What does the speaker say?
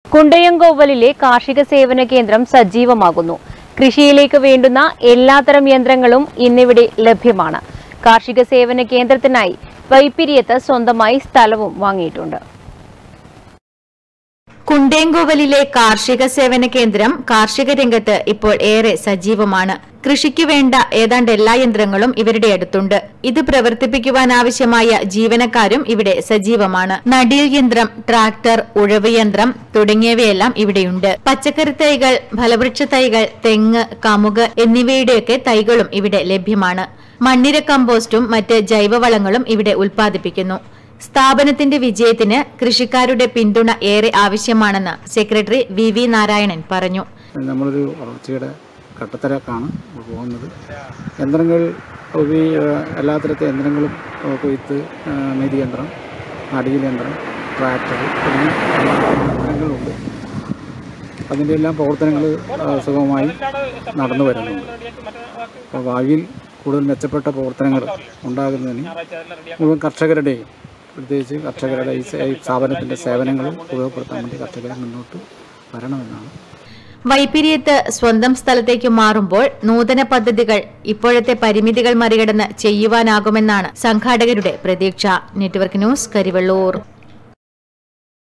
കുണ്ടയങ്കോവലിലെ കാർഷിക സേവന കേന്ദ്രം സജീവമാകുന്നു കൃഷിയിലേക്ക് വേണ്ടുന്ന എല്ലാത്തരം യന്ത്രങ്ങളും ഇന്നിവിടെ ലഭ്യമാണ് കാർഷിക സേവന കേന്ദ്രത്തിനായി വൈപ്പിരിയത്ത് സ്വന്തമായി സ്ഥലവും വാങ്ങിയിട്ടുണ്ട് കുണ്ടേങ്കോവലിലെ കാർഷിക സേവന കേന്ദ്രം കാർഷിക രംഗത്ത് ഇപ്പോൾ ഏറെ സജീവമാണ് കൃഷിക്ക് വേണ്ട ഏതാണ്ട് എല്ലാ യന്ത്രങ്ങളും ഇവരുടെ അടുത്തുണ്ട് ഇത് പ്രവർത്തിപ്പിക്കുവാൻ ആവശ്യമായ ജീവനക്കാരും ഇവിടെ സജീവമാണ് നടീൽ യന്ത്രം ട്രാക്ടർ ഉഴവ് യന്ത്രം തുടങ്ങിയവയെല്ലാം ഇവിടെയുണ്ട് പച്ചക്കറി തൈകൾ ഫലവൃക്ഷ തൈകൾ തെങ്ങ് കമുക് എന്നിവയുടെയൊക്കെ തൈകളും ഇവിടെ ലഭ്യമാണ് മണ്ണിര കമ്പോസ്റ്റും മറ്റ് ജൈവവളങ്ങളും ഇവിടെ ഉൽപ്പാദിപ്പിക്കുന്നു സ്ഥാപനത്തിന്റെ വിജയത്തിന് കൃഷിക്കാരുടെ പിന്തുണ ഏറെ ആവശ്യമാണെന്ന് സെക്രട്ടറി വി വി നാരായണൻ പറഞ്ഞു നമ്മളൊരു വളർച്ചയുടെ ഘട്ടത്തിലേക്കാണ് പോകുന്നത് യന്ത്രങ്ങൾ ഉപയോഗി എല്ലാ തരത്തെ യന്ത്രങ്ങളും ഏഹ് കൊയ്ത്ത് ഏഹ് മെതിയന്ത്രം അടിയിൽ യന്ത്രം ട്രാക്ടർ തുടങ്ങി യന്ത്രങ്ങളുണ്ട് അതിൻ്റെ എല്ലാം പ്രവർത്തനങ്ങൾ സുഗമമായി നടന്നു വരുന്നുണ്ട് അപ്പോൾ ഭാവിയിൽ കൂടുതൽ മെച്ചപ്പെട്ട പ്രവർത്തനങ്ങൾ ഉണ്ടാകുന്നതിന് മുഴുവൻ കർഷകരുടെയും പ്രത്യേകിച്ച് കർഷകരുടെ ഈ സേ- ഈ സ്ഥാപനത്തിൻ്റെ സേവനങ്ങളും ഉപയോഗപ്പെടുത്താൻ വേണ്ടി കർഷകർ മുന്നോട്ട് വരണമെന്നാണ് വൈപ്പിരിയത്ത് സ്വന്തം സ്ഥലത്തേക്ക് മാറുമ്പോൾ നൂതന പദ്ധതികൾ ഇപ്പോഴത്തെ പരിമിതികൾ മറികടന്ന് ചെയ്യുവാനാകുമെന്നാണ് സംഘാടകരുടെ പ്രതീക്ഷ നെറ്റ്വർക്ക് ന്യൂസ് കരിവള്ളൂർ